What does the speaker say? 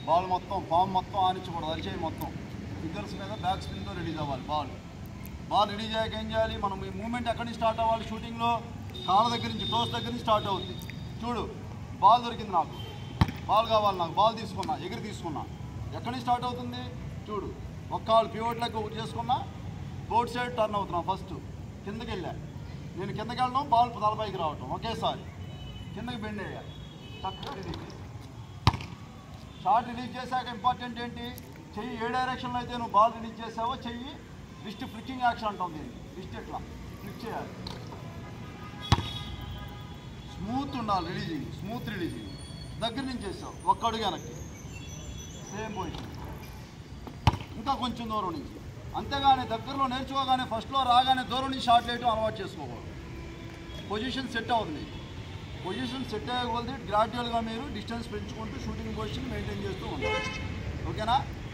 ball మొత్తం palm మొత్తం ఆనించకూడదు అరిచేయి మొత్తం ఫిగర్స్ మీద బ్యాక్ స్పిన్తో రిలీజ్ అవ్వాలి బాల్ బాల్ రిలీజ్ అయ్యాక ఏం చేయాలి మనం ఈ మూమెంట్ ఎక్కడి నుంచి స్టార్ట్ అవ్వాలి షూటింగ్లో కాళ్ళ దగ్గర నుంచి టోస్ దగ్గర నుంచి స్టార్ట్ అవుతుంది చూడు బాల్ దొరికింది నాకు బాల్ కావాలి నాకు బాల్ తీసుకున్నా ఎగిరి తీసుకున్నా ఎక్కడి నుంచి స్టార్ట్ అవుతుంది చూడు ఒక్క కాళ్ళు పివోట్ లెక్క ఒకటి చేసుకున్నా బోర్డ్ సైడ్ టర్న్ అవుతున్నా ఫస్ట్ కిందకి వెళ్ళా నేను కిందకి వెళ్ళడం బాల్ తలపైకి రావటం ఒకేసారి కిందకి బెండ్ అయ్యాలి చక్కగా రిలీజ్ చేసి షార్ట్ రిలీజ్ చేశాక ఇంపార్టెంట్ ఏంటి చెయ్యి ఏ డైరెక్షన్లో అయితే నువ్వు బాల్ రిలీజ్ చేసావో చెయ్యి రిస్ట్ ఫ్లిక్కింగ్ యాక్షన్ అంటాం దీన్ని రిస్ట్ ఇట్లా ఫ్లిక్ చేయాలి స్మూత్ ఉండాలి రిలీజింగ్ స్మూత్ రిలీజింగ్ దగ్గర నుంచి చేసావు ఒక్క అడుగు వెనక్కి సేమ్ పొజిషన్ ఇంకా కొంచెం దూరం నుంచి అంతేగాని దగ్గరలో నేర్చుకోగానే ఫస్ట్లో రాగానే దూరం నుంచి షార్ట్ వేయటం అలవాటు చేసుకోకూడదు పొజిషన్ సెట్ అవుతుంది పొజిషన్ సెట్ అయ్యే కొలది గ్రాడ్యువల్గా మీరు డిస్టెన్స్ పెంచుకుంటూ షూటింగ్ పొజిషన్ మెయింటైన్ చేస్తూ ఉంటారు ఓకేనా